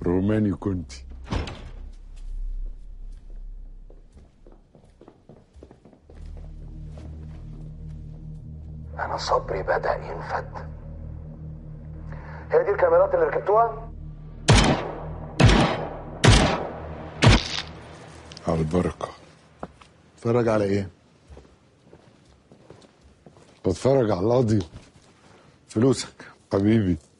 روماني كنت انا صبري بدأ ينفد هي دي الكاميرات اللي ركبتوها على البركة اتفرج على ايه؟ بتفرج على القاضي فلوسك حبيبي